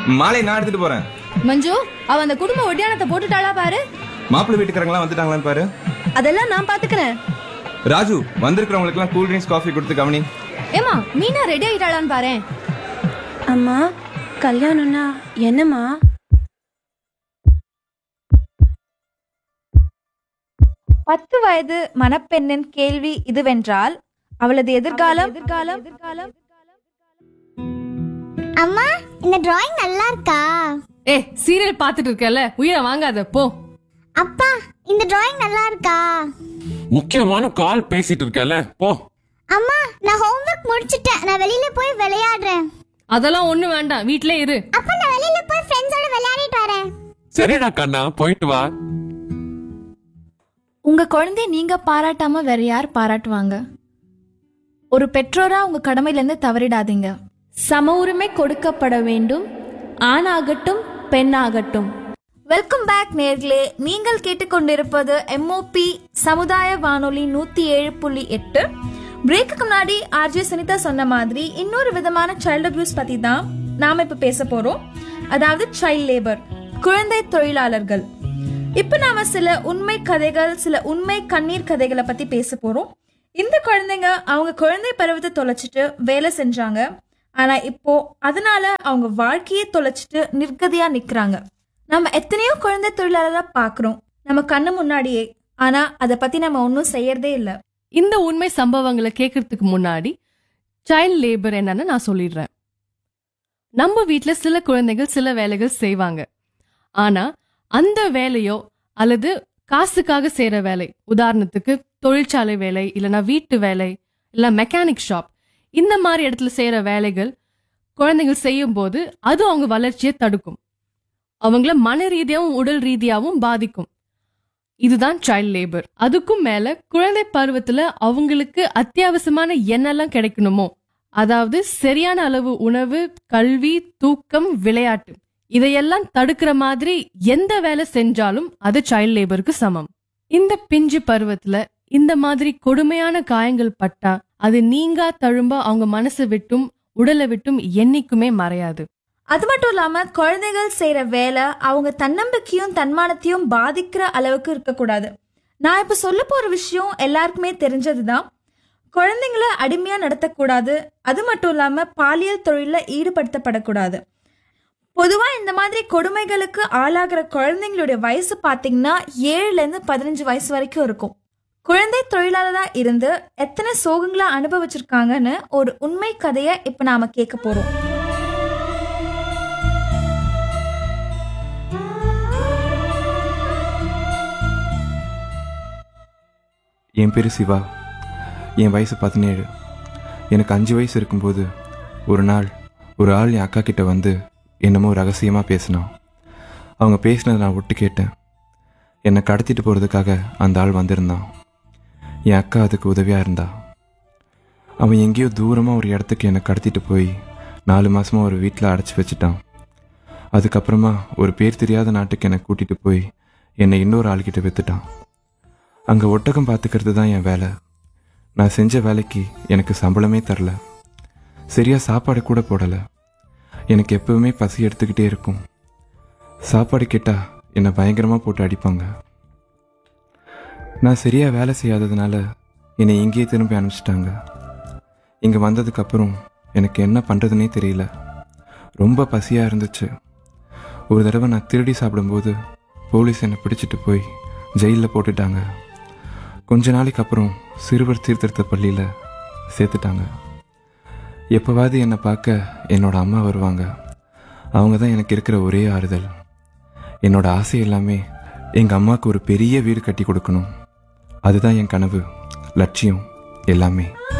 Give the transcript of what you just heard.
மாலை நான் எடுத்துட்டு போறேன் மஞ்சு அவ அந்த குடும்ப ஒட்டியானத்தை போட்டுட்டாளா பாரு மாப்பிள்ளை வீட்டுக்காரங்களாம் வந்துட்டாங்களான்னு பாரு அதெல்லாம் நான் பாத்துக்கிறேன் ராஜு வந்திருக்கிறவங்களுக்கு எல்லாம் கூல் ட்ரிங்க்ஸ் காஃபி கொடுத்து கவனி ஏமா மீனா ரெடி ஆயிட்டாளான்னு பாரு அம்மா கல்யாணம்னா என்னம்மா பத்து வயது மணப்பெண்ணின் கேள்வி இதுவென்றால் அவளது எதிர்காலம் எதிர்காலம் எதிர்காலம் அம்மா இந்த டிராயிங் நல்லா இருக்கா ஏ சீரியல் பாத்துட்டு இருக்கல உயிரை வாங்காத போ அப்பா இந்த டிராயிங் நல்லா இருக்கா முக்கியமான கால் பேசிட்டு இருக்கல போ அம்மா நான் ஹோம்ஒர்க் முடிச்சிட்டேன் நான் வெளியில போய் விளையாடுறேன் அதெல்லாம் ஒண்ணு வேண்டாம் வீட்லயே இரு அப்ப நான் வெளியில போய் ஃப்ரெண்ட்ஸோட விளையாடிட்டு வரேன் சரிடா கண்ணா போயிட்டு வா உங்க குழந்தைய நீங்க பாராட்டாம வேற யார் பாராட்டுவாங்க ஒரு பெற்றோரா உங்க கடமையில இருந்து தவறிடாதீங்க சம உரிமை கொடுக்கப்பட வேண்டும் ஆணாகட்டும் பெண்ணாகட்டும் வெல்கம் பேக் நேர்களே நீங்கள் கேட்டுக்கொண்டிருப்பது எம்ஓபி சமுதாய வானொலி நூத்தி ஏழு புள்ளி எட்டு பிரேக்குக்கு முன்னாடி ஆர்ஜே சுனிதா சொன்ன மாதிரி இன்னொரு விதமான சைல்டு அபியூஸ் பத்தி தான் நாம இப்ப பேச போறோம் அதாவது சைல்ட் லேபர் குழந்தை தொழிலாளர்கள் இப்ப நாம சில உண்மை கதைகள் சில உண்மை கண்ணீர் கதைகளை பத்தி பேச போறோம் இந்த குழந்தைங்க அவங்க குழந்தை பருவத்தை தொலைச்சிட்டு வேலை செஞ்சாங்க ஆனா இப்போ அதனால அவங்க வாழ்க்கையே தொலைச்சிட்டு நிர்கதியா நிக்கிறாங்க நம்ம எத்தனையோ குழந்தை தொழிலாளரா பாக்குறோம் நம்ம கண்ணு முன்னாடியே ஆனா அத பத்தி நம்ம ஒன்னும் செய்யறதே இல்ல இந்த உண்மை சம்பவங்களை கேட்கறதுக்கு முன்னாடி சைல்ட் லேபர் என்னன்னு நான் சொல்லிடுறேன் நம்ம வீட்ல சில குழந்தைகள் சில வேலைகள் செய்வாங்க ஆனா அந்த வேலையோ அல்லது காசுக்காக செய்யற வேலை உதாரணத்துக்கு தொழிற்சாலை வேலை இல்லைன்னா வீட்டு வேலை இல்ல மெக்கானிக் ஷாப் இந்த மாதிரி இடத்துல செய்யற வேலைகள் குழந்தைகள் செய்யும் போது அது அவங்க வளர்ச்சியை தடுக்கும் அவங்கள மன ரீதியாவும் உடல் ரீதியாவும் பாதிக்கும் இதுதான் சைல்ட் லேபர் அதுக்கும் மேல குழந்தை பருவத்துல அவங்களுக்கு அத்தியாவசியமான என்னெல்லாம் கிடைக்கணுமோ அதாவது சரியான அளவு உணவு கல்வி தூக்கம் விளையாட்டு இதையெல்லாம் தடுக்கிற மாதிரி எந்த வேலை செஞ்சாலும் அது சைல்ட் லேபருக்கு சமம் இந்த பிஞ்சு பருவத்துல இந்த மாதிரி கொடுமையான காயங்கள் பட்டா அது நீங்கா தழும்ப அவங்க மனசு விட்டும் உடலை விட்டும் என்னைக்குமே மறையாது அது மட்டும் இல்லாம குழந்தைகள் செய்யற வேலை அவங்க தன்னம்பிக்கையும் தன்மானத்தையும் பாதிக்கிற அளவுக்கு இருக்கக்கூடாது நான் இப்ப சொல்ல போற விஷயம் எல்லாருக்குமே தெரிஞ்சதுதான் குழந்தைங்கள அடிமையா நடத்தக்கூடாது அது மட்டும் இல்லாம பாலியல் தொழில ஈடுபடுத்தப்படக்கூடாது பொதுவா இந்த மாதிரி கொடுமைகளுக்கு ஆளாகிற குழந்தைங்களுடைய வயசு பாத்தீங்கன்னா ஏழுல இருந்து பதினஞ்சு வயசு வரைக்கும் இருக்கும் குழந்தை தொழிலாளரா இருந்து எத்தனை சோகங்களை அனுபவிச்சிருக்காங்கன்னு ஒரு உண்மை கதையை இப்ப நாம கேட்க போறோம் என் பேரு சிவா என் வயசு பதினேழு எனக்கு அஞ்சு வயசு இருக்கும்போது ஒரு நாள் ஒரு ஆள் என் அக்கா கிட்ட வந்து என்னமோ ரகசியமாக பேசினான் அவங்க பேசினதை நான் ஒட்டு கேட்டேன் என்னை கடத்திட்டு போகிறதுக்காக அந்த ஆள் வந்திருந்தான் என் அக்கா அதுக்கு உதவியாக இருந்தா அவன் எங்கேயோ தூரமாக ஒரு இடத்துக்கு என்னை கடத்திட்டு போய் நாலு மாசமா ஒரு வீட்டில் அடைச்சி வச்சுட்டான் அதுக்கப்புறமா ஒரு பேர் தெரியாத நாட்டுக்கு என்னை கூட்டிகிட்டு போய் என்னை இன்னொரு ஆள்கிட்ட வித்துட்டான் அங்கே ஒட்டகம் பார்த்துக்கிறது தான் என் வேலை நான் செஞ்ச வேலைக்கு எனக்கு சம்பளமே தரல சரியா சாப்பாடு கூட போடலை எனக்கு எப்பவுமே பசி எடுத்துக்கிட்டே இருக்கும் சாப்பாடு கேட்டா என்னை பயங்கரமாக போட்டு அடிப்பாங்க நான் சரியா வேலை செய்யாததுனால என்னை இங்கேயே திரும்பி அனுப்பிச்சிட்டாங்க இங்கே வந்ததுக்கப்புறம் எனக்கு என்ன பண்ணுறதுனே தெரியல ரொம்ப பசியாக இருந்துச்சு ஒரு தடவை நான் திருடி சாப்பிடும்போது போலீஸ் என்னை பிடிச்சிட்டு போய் ஜெயிலில் போட்டுட்டாங்க கொஞ்ச நாளைக்கு அப்புறம் சிறுவர் சீர்திருத்த பள்ளியில் சேர்த்துட்டாங்க எப்போவாவது என்னை பார்க்க என்னோட அம்மா வருவாங்க அவங்க தான் எனக்கு இருக்கிற ஒரே ஆறுதல் என்னோட ஆசை எல்லாமே எங்கள் அம்மாவுக்கு ஒரு பெரிய வீடு கட்டி கொடுக்கணும் அதுதான் என் கனவு லட்சியம் எல்லாமே